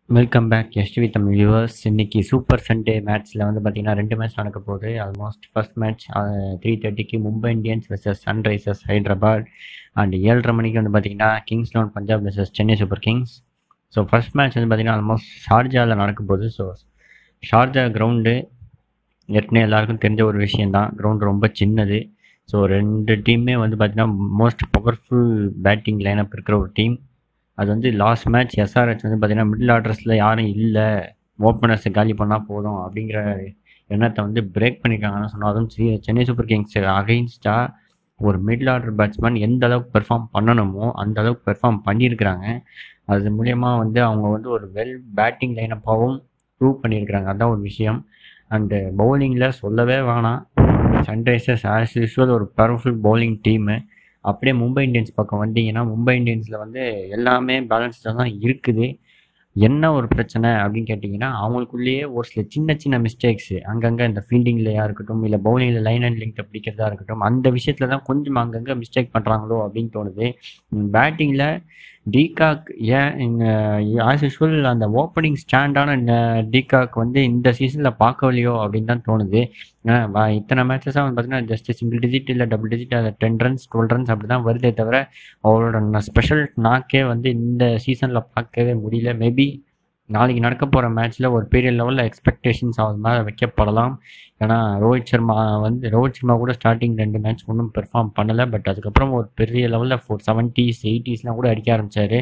Welcome back STV Tamil viewers இன்னைக்கு super Sunday மேட்ச்சில் வந்து பார்த்தீங்கன்னா ரெண்டு மேட்ச் நடக்க போகுது ஆல்மோஸ்ட் ஃபர்ஸ்ட் மேட்ச் த்ரீ தேர்ட்டிக்கு Mumbai Indians versus Sunrisers Hyderabad and ஏழரை மணிக்கு வந்து பார்த்தீங்கன்னா Kings eleven Punjab versus Chennai Super Kings so first match வந்து பார்த்தீங்கன்னா ஆல்மோஸ்ட் ஷார்ஜாவில் நடக்க போகுது ஸோ ஷார்ஜா கிரவுண்டு ஏற்கனவே எல்லாருக்கும் தெரிஞ்ச ஒரு விஷயந்தான் கிரவுண்ட் ரொம்ப சின்னது ஸோ ரெண்டு டீமே வந்து பார்த்தீங்கன்னா மோஸ்ட் பவர்ஃபுல் பேட்டிங் லைனப் இருக்கிற ஒரு டீம் அது வந்து லாஸ்ட் மேட்ச் எஸ்ஆர்ஹெச் வந்து பார்த்தீங்கன்னா மிடில் ஆர்டர்ஸில் யாரும் இல்லை ஓப்பனர்ஸை காலி பண்ணால் போதும் அப்படிங்கிற எண்ணத்தை வந்து பிரேக் பண்ணியிருக்காங்கன்னு சொன்னால் அதுவும் சி- சென்னை சூப்பர் கிங்ஸ் அகைன்ஸ்டாக ஒரு மிடில் ஆர்டர் பேட்ஸ்மேன் எந்த அளவுக்கு பெர்ஃபார்ம் பண்ணணுமோ அந்த அளவுக்கு பெர்ஃபார்ம் பண்ணியிருக்கிறாங்க அது மூலயமா வந்து அவங்க வந்து ஒரு வெல் பேட்டிங் லைனப்பாகவும் ப்ரூவ் பண்ணியிருக்கிறாங்க அதான் ஒரு விஷயம் அண்டு பவுலிங்கில் சொல்லவே வேணாம் சன்ரைசர்ஸ் ஆஸ் யூஸ்வல் ஒரு பவர்ஃபுல் பவுலிங் டீமு அப்படியே மும்பை இந்தியன்ஸ் பக்கம் வந்தீங்கன்னா மும்பை இந்தியன்ஸில் வந்து எல்லாமே பேலன்ஸ்டாக தான் இருக்குது என்ன ஒரு பிரச்சனை அப்படின்னு கேட்டிங்கன்னா அவங்களுக்குள்ளேயே ஒரு சில சின்ன சின்ன மிஸ்டேக்ஸு அங்கங்கே இந்த ஃபீல்டிங்லையா இருக்கட்டும் இல்லை பவுலிங்கில் லைன் அண்ட் லிங்க் பிடிக்கிறதா இருக்கட்டும் அந்த விஷயத்தில் தான் கொஞ்சம் அங்கங்கே மிஸ்டேக் பண்ணுறாங்களோ அப்படின்னு தோணுது பேட்டிங்கில் டீகாக் ஏன் ஆஸ் யூஸ்வல் அந்த ஓப்பனிங் ஸ்டாண்டான டீகாக் வந்து இந்த சீசனில் பார்க்கலையோ அப்படின்னு தான் தோணுது ஏன்னா, வ- இத்தனை மேட்சஸாக வந்து பார்த்தீங்கன்னா ஜஸ்ட் சிங்கிள் டிஜிட் இல்லை டபுள் டிஜிட் அது டென் ரன்ஸ் டுவெல் ரன்ஸ் அப்படி தான் வருதே தவிர அவரோட ஸ்பெஷல் நாக்கே வந்து இந்த சீசனில் பார்க்கவே முடியல மேபி நாளைக்கு நடக்க போகிற மேட்ச்சில் ஒரு பெரிய லெவலில் எக்ஸ்பெக்டேஷன்ஸ் அவர் மேலே வைக்கப்படலாம் ஏன்னா ரோஹித் சர்மா வந்து ரோஹித் சர்மா கூட ஸ்டார்டிங் ரெண்டு மேட்ச் ஒன்றும் பெர்ஃபார்ம் பண்ணலை பட் அதுக்கப்புறம் ஒரு பெரிய லெவலில் ஃபோர் செவன்ட்டீஸ் எயிட்டிஸ்லாம் கூட அடிக்க ஆரம்பிச்சாரு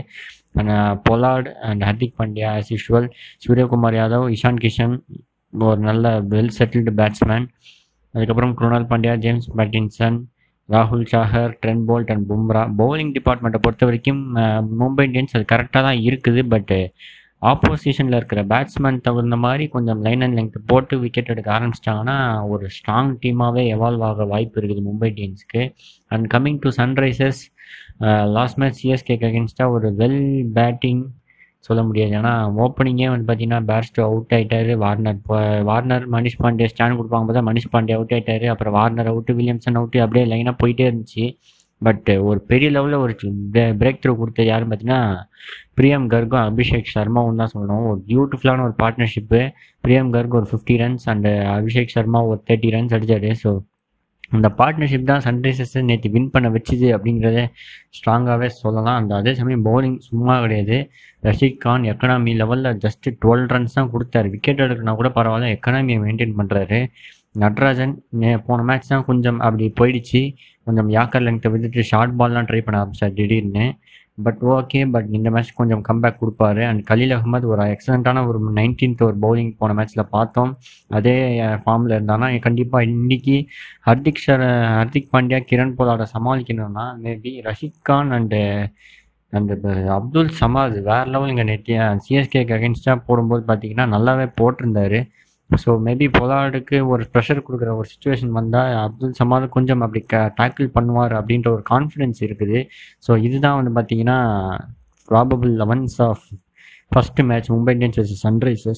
Pollard and Hardik Pandya as usual Suryakumar Yadav Ishan Kishan ஒரு நல்ல வெல் செட்டில்டு பேட்ஸ்மேன் அதுக்கப்புறம் குருணால் பாண்டியா ஜேம்ஸ் பேட்டின்சன் ராகுல் Chahar Trent Boult and Bumrah bowling டிபார்ட்மெண்ட்டை பொறுத்த வரைக்கும் அஹ், மும்பை இந்தியன்ஸ் அது கரெக்டாக தான் இருக்குது பட்டு ஆப்போசிஷனில் இருக்கிற பேட்ஸ்மேன் தகுந்த மாதிரி கொஞ்சம் லைன் அண்ட் லெங்க் போட்டு விக்கெட் எடுக்க ஆரம்பிச்சிட்டாங்கன்னா ஒரு ஸ்ட்ராங் டீமாகவே எவால்வ் ஆக வாய்ப்பு இருக்குது மும்பை இந்தியன்ஸ்க்கு and coming to Sunrisers last match சிஎஸ்கேக்கு அகேன்ஸ்டாக ஒரு வெல் பேட்டிங் சொல்ல முடியாது ஏன்னா ஓப்பனிங்கே வந்து பார்த்தீங்கன்னா பேர்ஸ்டோ அவுட் ஆயிட்டாரு வார்னர் இப்போ வார்னர் மனிஷ் பாண்டே ஸ்டாண்ட் கொடுப்பாங்க பார்த்தா மனிஷ் பாண்டே அவுட் ஆயிட்டாரு அப்புறம் வார்னர் அவுட்டு வில்லியம்சன் அவுட்டு அப்படியே லைனாக போயிட்டே இருந்துச்சு பட் ஒரு பெரிய லெவலில் ஒரு பிரேக் த்ரூ கொடுத்தது யாருன்னு பார்த்தீங்கன்னா பிரியம் கர்கும் அபிஷேக் சர்மாவும் தான் சொல்லணும் ஒரு பியூட்டிஃபுல்லான ஒரு பார்ட்னர்ஷிப்பு பிரியம் கர்க் ஒரு fifty runs and Abhishek Sharma ஒரு தேர்ட்டி ரன்ஸ் அடிச்சாரு ஸோ அந்த பார்ட்னர்ஷிப் தான் சன்ரைசர்ஸை நேற்று வின் பண்ண வச்சுது அப்படிங்கிறத ஸ்ட்ராங்காகவே சொல்லலாம் அந்த அதே சமயம் பவுலிங் சும்மா கிடையாது ரஷீத் கான் எக்கனாமி லெவலில் ஜஸ்ட் டுவெல் ரன்ஸ் தான் கொடுத்தாரு விக்கெட் எடுக்கனா கூட பரவாயில்ல எக்கனாமியை மெயின்டைன் பண்ணுறாரு நட்ராஜன் நே- போன மேட்ச் தான் கொஞ்சம் அப்படி போயிடுச்சு கொஞ்சம் யாக்கர் லெங்க்த்தை விட்டுட்டு ஷார்ட் பால்லாம் ட்ரை பண்ண ஆரம்பிச்சார் திடீர்னு பட் ஓகே பட் இந்த மேட்ச் கொஞ்சம் கம்பேக் கொடுப்பாரு அண்ட் கலீல் அகமது ஒரு எக்ஸலண்ட்டான ஒரு நைன்டீன்த் ஒரு பவுலிங் போன மேட்ச்சில் பார்த்தோம் அதே ஃபார்மில் இருந்தானா கண்டிப்பாக இன்னைக்கு ஹர்திக் ஷர் ஹர்திக் பாண்டியா கிரண் போலாட சமாளிக்கணும்னா மேபி ரஷீத் கான் அண்டு அந்த அப்துல் சமாத் வேற லெவல் இங்கே நேற்று சிஎஸ்கேக்கு அகேன்ஸ்டாக போடும்போது பார்த்தீங்கன்னா நல்லாவே போட்டிருந்தாரு ஸோ மேபி பொலாடுக்கு ஒரு ப்ரெஷர் கொடுக்குற ஒரு சுச்சுவேஷன் வந்தால் அப்துல் சமாத் கொஞ்சம் அப்படி க டேக்கிள் பண்ணுவார் அப்படின்ற ஒரு கான்ஃபிடென்ஸ் இருக்குது ஸோ இதுதான் வந்து பார்த்தீங்கன்னா probable elevens of first match Mumbai Indians vs Sunrisers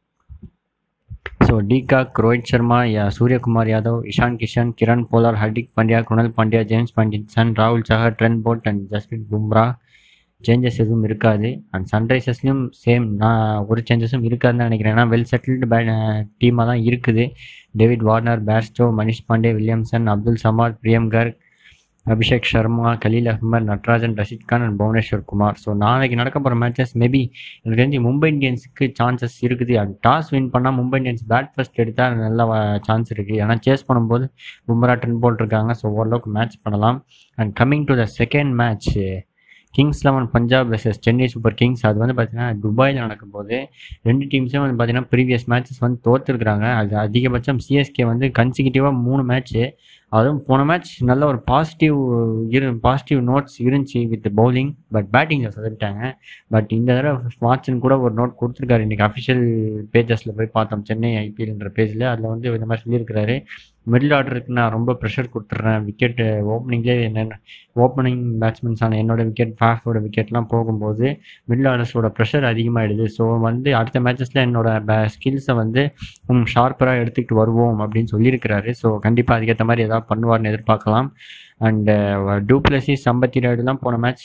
so de Kock Rohit Sharma யா Suryakumar Yadav Ishan Kishan Kieron Pollard Hardik Pandya Krunal Pandya James Pattinson ராகுல் Chahar Trent Boult and Jasprit Bumrah changes எதுவும் இருக்காது அண்ட் சன்ரைசர்ஸ்லையும் சேம் நான் ஒரு சேஞ்சஸும் இருக்காதுன்னு நினைக்கிறேன் ஏன்னா வெல் செட்டில்டு பே டீமாக தான் இருக்குது David Warner Bairstow Manish Pandey Williamson Abdul Samad Priyam Garg Abhishek Sharma Khaleel Ahmed Natarajan Rashid Khan and Bhuvneshwar Kumar so நாளைக்கு நடக்க போகிற மேட்சஸ் மேபி எனக்கு தெரிஞ்சு மும்பை இந்தியன்ஸுக்கு சான்சஸ் இருக்குது அது டாஸ் வின் பண்ணால் மும்பை இந்தியன்ஸ் பேட் ஃபர்ஸ்ட் எடுத்தால் நல்ல சான்ஸ் இருக்குது ஏன்னா சேஸ் பண்ணும்போது பும்ரா டென் போல் இருக்காங்க ஸோ ஓரளவுக்கு மேட்ச் பண்ணலாம் and coming to the second match Kings eleven Punjab versus Chennai Super Kings அது வந்து பார்த்தீங்கன்னா துபாயில் நடக்கும்போது ரெண்டு டீம்ஸும் வந்து பார்த்தீங்கன்னா ப்ரீவியஸ் மேட்சஸ் வந்து தோற்றுருக்குறாங்க அது அதிகபட்சம் சிஎஸ்கே வந்து கன்சிக்யூட்டிவாக மூணு மேட்ச்சு அதுவும் போன மேட்ச் நல்ல ஒரு பாசிட்டிவ் இரு பாசிட்டிவ் நோட்ஸ் இருந்துச்சு வித் பவுலிங் பட் பேட்டிங்கில் சொல்லிட்டாங்க பட் இந்த தடவை வாட்சன் கூட ஒரு நோட் கொடுத்துருக்காரு இன்றைக்கி அஃபிஷியல் பேஜஸில் போய் பார்த்தோம் சென்னை ஐபிஎல்ன்ற பேஜில் அதில் வந்து இந்த மாதிரி சொல்லியிருக்கிறாரு மிடில் ஆர்டருக்கு நான் ரொம்ப ப்ரெஷர் கொடுத்துட்றேன் விக்கெட் ஓப்பனிங்லேயே என்ன ஓப்பனிங் பேட்ஸ்மேன்ஸான என்னோட விக்கெட் ஃபேஃபோட விக்கெட்லாம் போகும்போது மிடில் ஆர்டர்ஸோட ப்ரெஷர் அதிகமாகிடுது ஸோ வந்து அடுத்த மேட்சஸில் என்னோட ஸ்கில்ஸை வந்து ஷார்ப்பராக எடுத்துக்கிட்டு வருவோம் அப்படின்னு சொல்லியிருக்கிறாரு ஸோ கண்டிப்பாக அதுக்கேற்ற மாதிரி ஏதாவது பண்ணுவார்னு எதிர்பார்க்கலாம் அண்டு டூப்ளசி சம்பத்தி ராய்டுலாம் போன மேட்ச்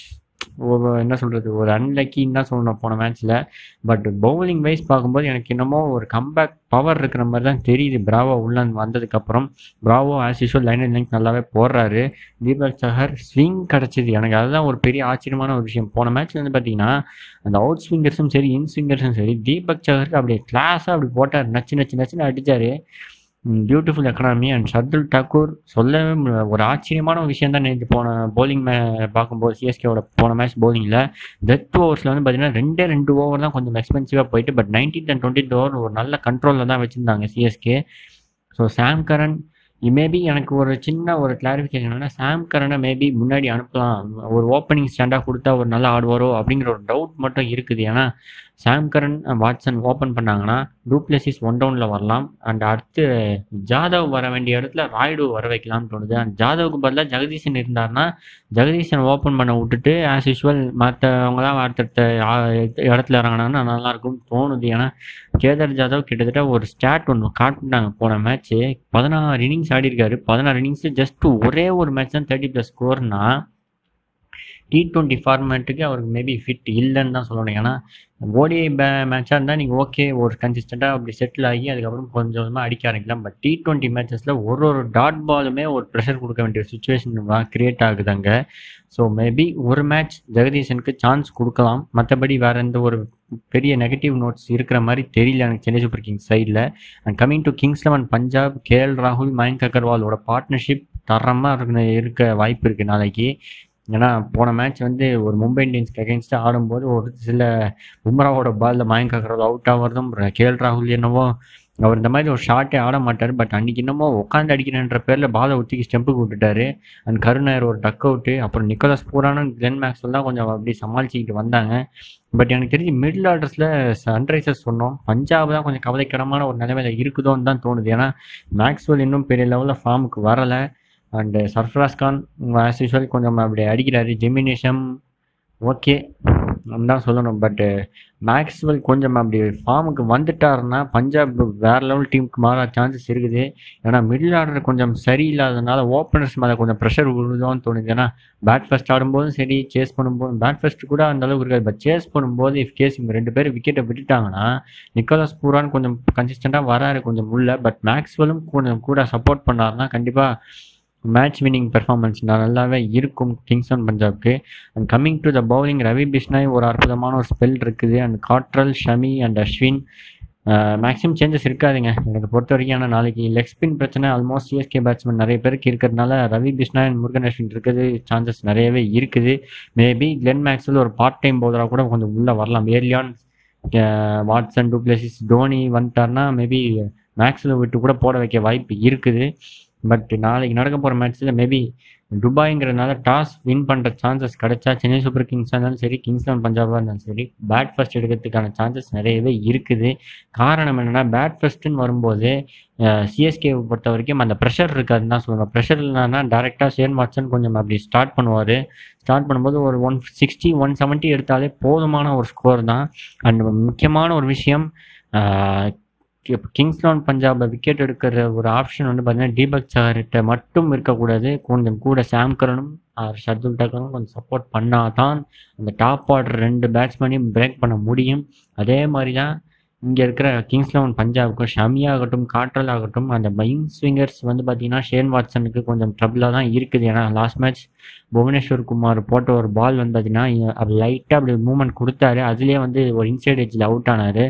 ஒரு என்ன சொல்கிறது ஒரு அன்லக்கின்னு தான் சொல்லணும் போன மேட்ச்சில் பட் பவுலிங் வைஸ் பார்க்கும்போது எனக்கு என்னமோ ஒரு கம்பேக் பவர் இருக்கிற மாதிரி தான் தெரியுது பிராவோ உள்ள வந்ததுக்கப்புறம் Bravo as usual line and line நல்லாவே போடுறாரு தீபக் சஹர் ஸ்விங் கிடச்சிது எனக்கு அதுதான் ஒரு பெரிய ஆச்சரியமான ஒரு விஷயம் போன மேட்ச் வந்து பார்த்தீங்கன்னா அந்த அவுட் ஸ்விங்கர்ஸும் சரி இன் ஸ்விங்கர்ஸும் சரி தீபக் சஹருக்கு அப்படியே கிளாஸாக அப்படி போட்டார் நச்சு நச்சு நச்சுன்னு அடித்தார் beautiful economy and Shardul Thakur சொல்லவே முடியல. ஒரு ஆச்சரியமான ஒரு விஷயம் தான் நேற்று போன bowling மே பார்க்கும்போது சிஎஸ்கேவோட போன மேட்ச் bowlingல டெத் ஓவர்ஸில் வந்து பார்த்தீங்கன்னா ரெண்டே ரெண்டு ஓவர் தான் கொஞ்சம் எக்ஸ்பென்சிவாக போயிட்டு but nineteenth and twenty over ஒரு நல்ல கண்ட்ரோலில் தான் வச்சுருந்தாங்க CSK so Sam Curran maybe எனக்கு ஒரு சின்ன ஒரு கிளாரிஃபிகேஷன் என்னன்னா சாம் கரனை மேபி முன்னாடி அனுப்பலாம் ஒரு ஓப்பனிங் ஸ்டாண்டாக கொடுத்தா ஒரு நல்ல ஆடுவாரோ அப்படிங்கிற ஒரு டவுட் மட்டும் இருக்குது ஏன்னா சாம் கரன் வாட்சன் ஓப்பன் பண்ணாங்கன்னா டூப்ளசிஸ் ஒன் டவுனில் வரலாம் அண்ட் அடுத்து ஜாதவ் வர வேண்டிய இடத்துல ராய்டு வர வைக்கலாம்னு தோணுது அண்ட் ஜாதவுக்கு பதிலாக ஜெகதீசன் இருந்தாருன்னா ஜெகதீசன் ஓப்பன் பண்ண விட்டுட்டு ஆஸ் யூஷுவல் மற்றவங்களாம் அடுத்தடுத்த ஆ- இடத்துல இறங்கினாங்கன்னா நல்லாயிருக்கும்னு தோணுது ஏன்னா கேதார் ஜாதவ் கிட்டத்தட்ட ஒரு ஸ்டாட் ஒன்று காட்டினாங்க போன மேட்ச்சு பதினாறு இன்னிங்ஸ் ஆடிருக்காரு பதினாறு இன்னிங்ஸ் ஜஸ்ட் ஒரே ஒரு மேட்ச் தான் தேர்ட்டி ப்ளஸ் ஸ்கோர்னா டி டுவெண்ட்டி ஃபார்மேட்டுக்கு அவருக்கு மேபி ஃபிட் இல்லைன்னு தான் சொல்லணும் ஏன்னா ஓடிஐ பே மேட்சாக இருந்தால் நீங்கள் ஓகே ஒரு கன்சிஸ்டண்ட்டாக அப்படி செட்டில் ஆகி அதுக்கப்புறம் கொஞ்சம் கொஞ்சமாக அடிக்க ஆரம்பிக்கலாம் பட் டி டுவெண்ட்டி மேட்சஸில் ஒரு ஒரு டாட் பாலுமே ஒரு ப்ரெஷர் கொடுக்க வேண்டிய சுச்சுவேஷன் கிரியேட் ஆகுது அங்கே ஸோ மேபி ஒரு மேட்ச் ஜெகதீசனுக்கு சான்ஸ் கொடுக்கலாம் மற்றபடி வேற எந்த ஒரு பெரிய நெகட்டிவ் நோட்ஸ் இருக்கிற மாதிரி தெரியல எனக்கு சென்னை சூப்பர் கிங்ஸ் சைடில் and coming to Kings eleven Punjab KL ராகுல் மயங்க் அகர்வாலோட பார்ட்னர்ஷிப் தரமாக இருக்க இருக்க வாய்ப்பு இருக்குது நாளைக்கு ஏன்னா போன மேட்ச் வந்து ஒரு மும்பை இந்தியன்ஸ்க்கு அகேன்ஸ்டாக ஆடும்போது ஒரு சில பும்ராவோட பாலில் மயங்க் அகர்வால் அவுட் ஆகிறதும் கேஎல் ராகுல் என்னவோ அவர் இந்த மாதிரி ஒரு ஷாட்டே ஆட மாட்டார் பட் அன்றைக்கி என்னமோ உட்காந்து அடிக்கிறேன்ற பேரில் பாலை ஊற்றிக்கு ஸ்டெம்புக்கு விட்டுட்டாரு அண்ட் கருணாயர் ஒரு டக் அவுட்டு அப்புறம் நிக்கோலஸ் பூரானும் கிளென் மேக்ஸ்வெல் தான் கொஞ்சம் அப்படி சமாளிச்சுக்கிட்டு வந்தாங்க பட் எனக்கு தெரிஞ்சு மிடில் ஆர்டர்ஸில் சன்ரைசர்ஸ் சொன்னோம் பஞ்சாப் தான் கொஞ்சம் கவலைக்கிடமான ஒரு நிலைமையில இருக்குதோன்னு தான் தோணுது ஏன்னா மேக்ஸ்வெல் இன்னும் பெரிய லெவலில் ஃபார்முக்கு வரலை and Sarfaraz Khan as usual கொஞ்சம் அப்படி அடிக்கிறாரு ஜெமினேஷம் ஓகே தான் சொல்லணும் பட்டு மேக்ஸ்வெல் கொஞ்சம் அப்படி ஃபார்முக்கு வந்துட்டாருன்னா பஞ்சாப் வேற லெவல் டீமுக்கு மாற சான்சஸ் இருக்குது ஏன்னா மிடில் ஆர்டர் கொஞ்சம் சரியில்லாதனால ஓப்பனர்ஸ் மேலே கொஞ்சம் ப்ரெஷர் விழுதோன்னு தோணுது ஏன்னா பேட் ஃபர்ஸ்ட் ஆடும்போதும் சரி சேஸ் பண்ணும்போது பேட் ஃபர்ஸ்ட் கூட அந்த அளவுக்கு இருக்காது பட் சேஸ் பண்ணும்போது இஃப் கேஸ் இவங்க ரெண்டு பேரும் விக்கெட்டை விட்டுட்டாங்கன்னா நிக்கோலஸ் பூரான் கொஞ்சம் கன்சிஸ்டண்ட்டாக வராரு கொஞ்சம் உள்ள பட் மேக்ஸ்வெலும் கொஞ்சம் கூட சப்போர்ட் பண்ணாருன்னா கண்டிப்பாக மேட்ச் வின்னிங் பெர்ஃபார்மன்ஸ் நல்லாவே இருக்கும் கிங்ஸ் ஒன் பஞ்சாப்க்கு and coming to the bowling Ravi Bishnoi ஒரு அற்புதமான ஒரு ஸ்பெல் இருக்குது and Cottrell Shami and Ashwin maximum changes இருக்காதுங்க எனக்கு பொறுத்த வரைக்கும் ஆனால் நாளைக்கு லெக் ஸ்பின் பிரச்சனை ஆல்மோஸ்ட் சிஎஸ்கே பேட்ஸ்மேன் நிறைய பேருக்கு இருக்கிறதுனால ரவி பிஷ்னாய் அண்ட் முருகன் அஸ்வின் இருக்குது சான்சஸ் நிறையவே இருக்குது மேபி கிளென் மேக்ஸ்வெல் ஒரு பார்ட் டைம் பவுலராக கூட கொஞ்சம் உள்ளே வரலாம் ஏர்லியான் வாட்சன் டூப்ளசிஸ் தோனி வந்துட்டார்னா மேபி மேக்ஸில் விட்டு கூட போட வைக்க வாய்ப்பு இருக்குது பட் நாளைக்கு நடக்க போகிற மேட்ச்சில் மேபி துபாய்ங்கிறதுனால டாஸ் வின் பண்ணுற சான்சஸ் கிடைச்சா சென்னை சூப்பர் கிங்ஸாக இருந்தாலும் சரி கிங்ஸ் லெவன் பஞ்சாபாக இருந்தாலும் சரி பேட் ஃபர்ஸ்ட் எடுக்கிறதுக்கான சான்சஸ் நிறையவே இருக்குது காரணம் என்னென்னா பேட் ஃபர்ஸ்ட்டுன்னு வரும்போது சிஎஸ்கே பொறுத்த வரைக்கும் அந்த ப்ரெஷர் இருக்காதுன்னு தான் சொல்லுவேன் ப்ரெஷர் இல்லைன்னா டேரெக்டாக ஷேன் வாட்சன் கொஞ்சம் அப்படி ஸ்டார்ட் பண்ணுவார் ஸ்டார்ட் பண்ணும்போது ஒரு ஒன் சிக்ஸ்டி ஒன் செவன்ட்டி எடுத்தாலே போதுமான ஒரு ஸ்கோர் தான் அண்ட் முக்கியமான ஒரு விஷயம் கிங்ஸ் லெவன் பஞ்சாப் விக்கெட் எடுக்கிற ஒரு ஆப்ஷன் வந்து பார்த்தீங்கன்னா தீபக் சஹர்கிட்ட மட்டும் இருக்கக்கூடாது கொஞ்சம் கூட சாம் கரனும் ஷர்துல் டக்கரும் கொஞ்சம் சப்போர்ட் பண்ணால் தான் அந்த டாப் ஆர்டர் ரெண்டு பேட்ஸ்மேனையும் பிரேக் பண்ண முடியும் அதே மாதிரி தான் இங்கே இருக்கிற கிங்ஸ் லெவன் பஞ்சாபுக்கும் ஷமி ஆகட்டும் காட்ரல் ஆகட்டும் அந்த பைங் ஸ்விங்கர்ஸ் வந்து பார்த்தீங்கன்னா ஷேன் வாட்சனுக்கு கொஞ்சம் ட்ரபிளாக தான் இருக்குது ஏன்னா லாஸ்ட் மேட்ச் புவனேஸ்வர் குமார் போட்ட ஒரு பால் வந்து பார்த்தீங்கன்னா அப்படி லைட்டாக அப்படி மூவ்மெண்ட் கொடுத்தாரு அதுலேயே வந்து ஒரு இன்சைட் எஜ்ஜில் அவுட் ஆனார்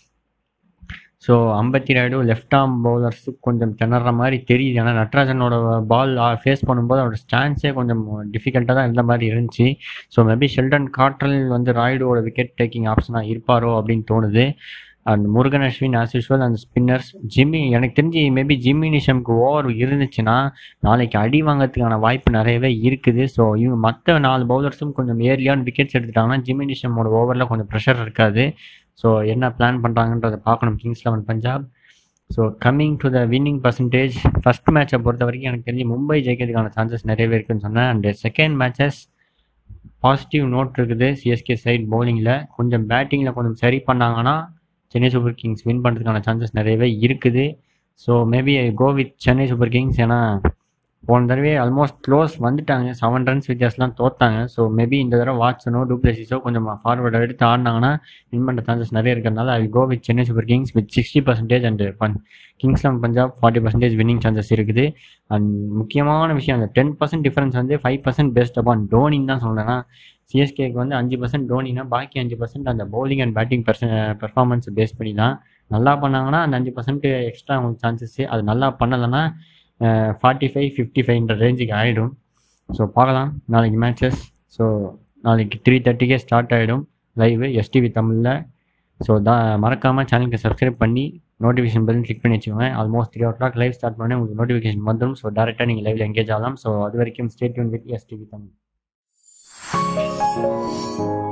so Ambati Rayudu left arm பவுலர்ஸுக்கு கொஞ்சம் திணற மாதிரி தெரியுது ஏன்னா நட்ராஜனோட பால் ஃபேஸ் பண்ணும்போது அவரோட ஸ்டான்ஸே கொஞ்சம் டிஃபிகல்ட்டாக தான் இருந்த மாதிரி இருந்துச்சு ஸோ மேபி ஷெல்டன் காட்ரல் வந்து ராய்டோட விக்கெட் டேக்கிங் ஆப்ஷனாக இருப்பாரோ அப்படின்னு தோணுது and Murugan Ashwin as usual அந்த ஸ்பின்னர்ஸ் ஜிம்மி எனக்கு தெரிஞ்சு மேபி ஜிம்மி நிஷம்க்கு ஓவர் இருந்துச்சுன்னா நாளைக்கு அடி வாங்கிறதுக்கான வாய்ப்பு நிறையவே இருக்குது ஸோ இவங்க மற்ற நாலு பவுலர்ஸும் கொஞ்சம் ஏர்லியான விக்கெட்ஸ் எடுத்துட்டாங்கன்னா ஜிம்மி நிஷமோட ஓவரில் கொஞ்சம் ப்ரெஷர் இருக்காது ஸோ என்ன பிளான் பண்ணுறாங்கன்றதை பார்க்கணும் Kings eleven Punjab so coming to the winning percentage first மேட்சை பொறுத்த வரைக்கும் எனக்கு தெரிஞ்சு மும்பை ஜெயிக்கிறதுக்கான சான்சஸ் நிறையவே இருக்குன்னு சொன்னேன் and second matches positive note இருக்குது சிஎஸ்கே சைட் பவுலிங்கில் கொஞ்சம் பேட்டிங்கில் கொஞ்சம் சரி பண்ணாங்கன்னா சென்னை சூப்பர் கிங்ஸ் வின் பண்ணுறதுக்கான சான்சஸ் நிறையவே இருக்குது so maybe I go with Chennai Super Kings ஏன்னா போன தடவை ஆல்மோஸ்ட் க்ளோஸ் வந்துட்டாங்க செவன் ரன்ஸ் வித்தியாசம்லாம் தோத்தாங்க ஸோ மேபி இந்த தடவை வாட்ஸனோ டூப்ளசிஸோ கொஞ்சம் ஃபார்வர்ட் எடுத்து ஆடினாங்கன்னா வின் பண்ணுற சான்சஸ் நிறைய இருக்கிறதுனால I go with Chennai Super Kings with sixty percentage and பன் Kings eleven Punjab forty percentage winning chances இருக்குது அண்ட் முக்கியமான விஷயம் அந்த டென் பர்சன்ட் டிஃபரன்ஸ் வந்து ஃபைவ் பர்சன்ட் பெஸ்ட் அப்பான் டோனின்னு தான் சொல்கிறேன்னா சிஎஸ்கேக்கு வந்து அஞ்சு பர்சன்ட் டோனினா பாக்கி அஞ்சு பர்சன்ட் அந்த bowling and batting person performance base பண்ணி தான் நல்லா பண்ணாங்கன்னா அந்த அஞ்சு பர்சன்ட் எக்ஸ்ட்ரா அவங்களுக்கு சான்சஸ் அது நல்லா பண்ணலைன்னா ஃபார்ட்டி ஃபைவ் ஃபிஃப்டி ஃபைவ்ன்ற ரேஞ்சுக்கு ஆகிடும் ஸோ பார்க்கலாம் நாளைக்கு மேட்சஸ் ஸோ நாளைக்கு த்ரீ தேர்ட்டிக்கே ஸ்டார்ட் ஆகிடும் லைவ் எஸ்டிவி தமிழில் ஸோ தான் மறக்காமல் சேனலுக்கு சப்ஸ்கிரைப் பண்ணி நோட்டிஃபிகேஷன் பெல் கிளிக் பண்ணி வச்சுக்கோங்க almost three o'clock live start பண்ணி உங்களுக்கு நோட்டிஃபிகேஷன் வந்துடும் ஸோ டேரெக்டாக நீங்கள் லைவில் எங்கேஜ் ஆகலாம் ஸோ அது வரைக்கும் ஸ்டேட்யூன் வித் எஸ்டிவி தமிழ்